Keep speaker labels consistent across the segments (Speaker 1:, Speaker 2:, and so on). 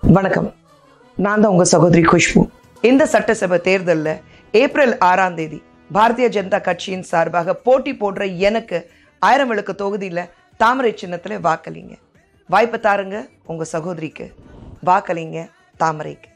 Speaker 1: வணக்கம் நான் தான் உங்க சகோதரி குஷ்பு இந்த சட்டசபை தேர்தலில் ஏப்ரல் ஆறாம் தேதி பாரதிய ஜனதா கட்சியின் சார்பாக போட்டி போடுற எனக்கு ஆயிரம் விளக்கு தொகுதியில் தாமரை சின்னத்தில் வாக்களிங்க வாய்ப்பு தாருங்க உங்க சகோதரிக்கு வாக்களிங்க தாமரைக்கு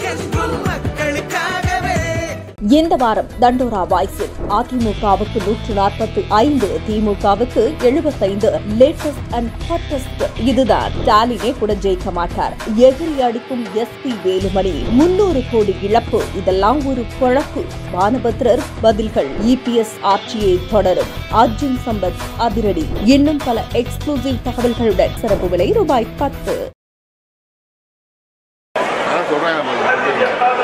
Speaker 2: இந்த வாரம் தண்டோரா வாய்ஸில் அதிமுகவுக்கு நூற்று நாற்பத்தி ஐந்து திமுகவுக்கு எழுபத்தைந்து லேட்டஸ்ட் அண்ட் ஹாட்டஸ்ட் இதுதான் ஸ்டாலினே கூட ஜெயிக்க மாட்டார் எதிரி அடிக்கும் எஸ்பி வேலுமணி முன்னூறு கோடி இழப்பு இதெல்லாம் ஒரு குழப்பு வானபத்ரர் பதில்கள் இபிஎஸ் ஆட்சியை தொடரும் அர்ஜுன் சம்பத் அதிரடி இன்னும் பல எக்ஸ்க்ளூசிவ் தகவல்களுடன் சிறப்பு விலை ரூபாய் பத்து
Speaker 3: அதான் சொல்றாங்க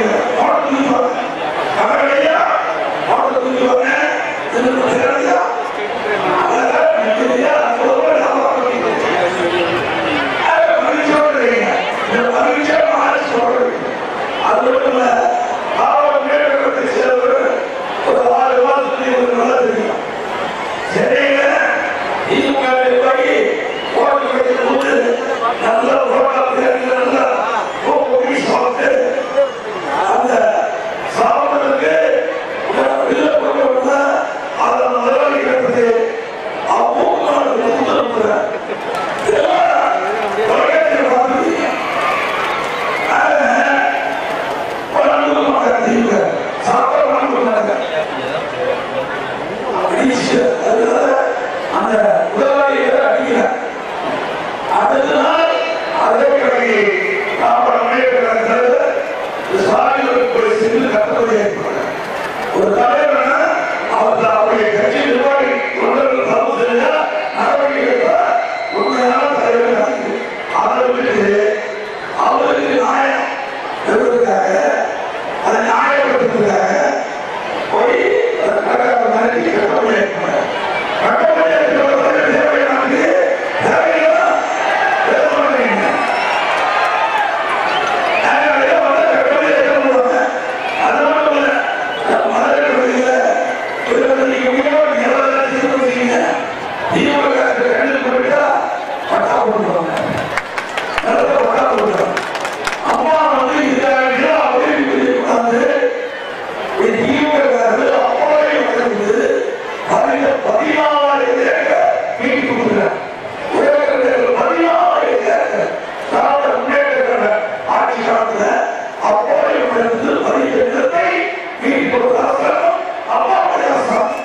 Speaker 4: அவர்களையா அடிச்சு அதனால அந்த உடலாளியை அடிக்கிறார் அடுத்த நாள் அதே கடைக்கு காப்படமே சாமிகளுக்கு போய் சென்று கட்டப்படி ஏற்படுறார் ஒரு தலைவர்னா அவர் அவருடைய கட்சி நிர்வாகி தொண்டர்கள் தப்பு செஞ்சா நடவடிக்கை எடுப்பார். உண்மையான தலைவர் அதை விட்டு அவருக்கு நியாயம் பெறுவதற்காக அதை நியாயப்படுத்துவதற்காக போய் அந்த கடைக்காரர் மிரட்டி கட்டப்படி ஏற்படுறார். கட்டப்படி ஏற்படுவது தேவை நமக்கு தேவையா தேவையில்லை. ஆட்சி காலத்துல அப்போது இருந்து வரிய நிலத்தை மீட்டு அரசாங்கம் அப்பாவுடைய அரசாங்கம்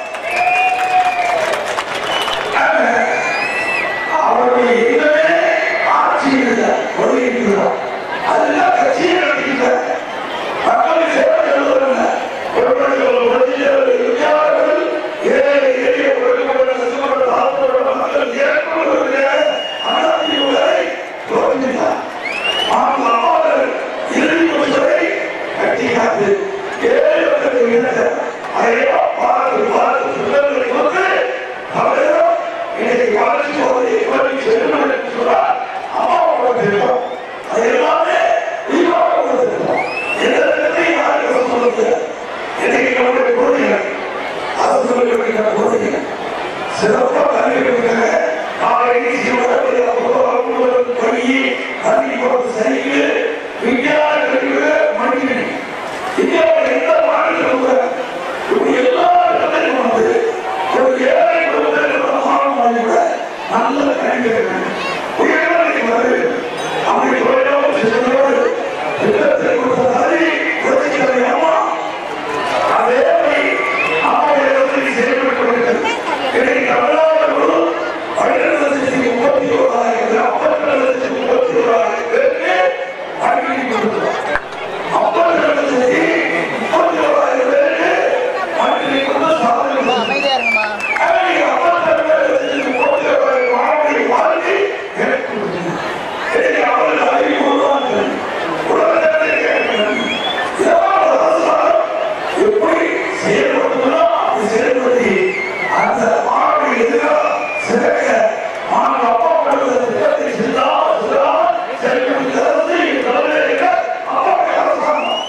Speaker 4: அவருடைய இல்லமே ஆட்சியில் வருகிறார் அதெல்லாம் கட்சியை நடத்திக்கிட்ட மக்களுக்கு சேவை செய்வதில்லை ஒருவர்கள் உடனடியாக இந்தியாவில் ஏழை எளிய ஒடுக்கப்பட்ட சிறுவர்கள் தாழ்த்தப்பட்ட மக்கள் ஏற்படுவதில்லை அனாதிகளை தோன்றினார் ஆனால் அவர் இறுதி முடிவரை கட்டிக்காது ஏழு இழந்த அதையோ பார்த்து பார்த்து சுந்தரங்களை கொண்டு அவரிடம் இன்னைக்கு வளர்ச்சி போவதை எப்படி செல்லும் என்று சொன்னார் அம்மாவோட தெரியும் அது எல்லாமே தீபாவோட தெரியும் எந்த இடத்தையும் யாருக்கு சொல்ல முடியாது இன்னைக்கு நம்முடைய குழந்தைகள் அரசு பள்ளிகளுக்கு குழந்தைகள் சிறப்பாக கல்விகளுக்காக காலை சிவராத்திரி அப்போது பணி கல்வி போட்டு சரிக்கு விஞ்ஞான கல்விகளை மனிதன் இந்தியாவில் எந்த மாநிலம் கூட இப்படி எல்லா இடத்திலும் வந்து ஒரு ஏழை குடும்பத்தில் மாணவர்கள் கூட நல்ல கல்வி உயர்நிலை வந்து அப்படி தொழிலோடு சென்றோடு திட்டத்தை கொடுத்த மாதிரி புரட்சிகளை அம்மா அதே மாதிரி அம்மாவுடைய இடத்தில் செயல்பட்டு வருகிறது இன்னைக்கு தமிழ்நாடு பன்னிரண்டு லட்சத்தி முப்பத்தி ஓராயிரம் ஐம்பத்தி ரெண்டு லட்சத்தி முப்பத்தி ஓராயிரம் பேருக்கு அடிக்கடி கொடுக்கிறோம் ஐம்பத்தி ரெண்டு லட்சத்தி முப்பத்தி ஓராயிரம் பேருக்கு அடிக்கடி கொடுத்து சாதனை
Speaker 5: அமைதியா இருங்கம்மா
Speaker 4: அன்னைக்கு ஐம்பத்தி ரெண்டு லட்சத்தி முப்பத்தி ஓராயிரம் மாணவர்களை வாழ்க்கை எனக்கு கொடுத்தது. இன்னைக்கு அவர்கள் அறிவு உருவாக்குறது. உலகத்தை கேட்கிறது. இதெல்லாம் ஒரு அரசாங்கம் எப்படி செயல்படுத்தணுமோ அப்படி செயல்படுத்தி அந்த மாணவர்கள் எதிராக சிறக்க மாணவ அப்பா படுகிற திட்டத்தை செஞ்சால் செஞ்சால் செயல்படுத்தி அரசு தலைமையில அப்பாவுடைய அரசாங்கம்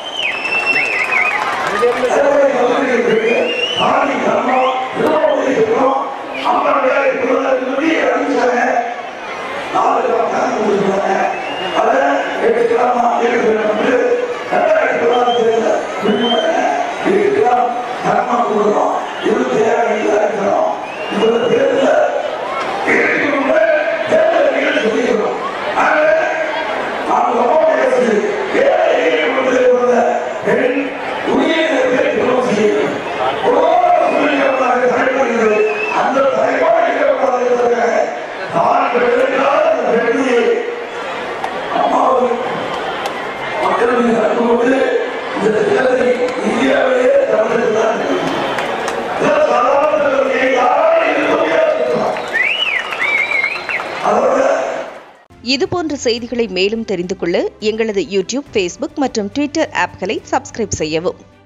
Speaker 4: அதனுடைய கல்லூரிகளுக்கு ஆதி தர்மம் திருமணத்தை திட்டம் அம்மாவுடைய திருமணத்தை அறிவிச்சாங்க நாலு கிராம் கணக்கு கொடுத்துருவாங்க அதை எட்டு கிராம் ஏழு கிராம் வந்து ரெண்டாயிரத்தி தொள்ளாயிரத்தி விடுமுறை எட்டு கிராம் தர்மம் கொடுக்குறோம் இருபத்தி ஏழாயிரம் இருக்கிறோம் இந்த தேர்தலில் இதற்கு முன்பு தேர்தல் நிகழ்ச்சி சொல்லிக்கிறோம் ஆகவே நாங்கள் அம்மாவுடைய அரசு ஏழை எளிய குடும்பத்தில் பிறந்த பெண் உயிரினத்தை திருமணம் செய்யணும் பொதுவான சூழ்நிலைகளாக தடைப்படுகிறது அந்த தடைப்பாடு இருக்கக்கூடாது என்பதற்காக நான் பெற்றிருக்கிறார் அந்த பெண்ணியை அம்மாவை மக்கள் மீது அன்பு கொண்டு இந்த திட்டத்தை இந்தியாவிலே தமிழகத்தில் தான் இருக்கு. இதெல்லாம் சாதாரண யாராலும் இருக்க முடியாது அதோட
Speaker 6: இதுபோன்ற செய்திகளை மேலும் தெரிந்து கொள்ள எங்களது யூடியூப் ஃபேஸ்புக் மற்றும் ட்விட்டர் ஆப்களை சப்ஸ்கிரைப் செய்யவும்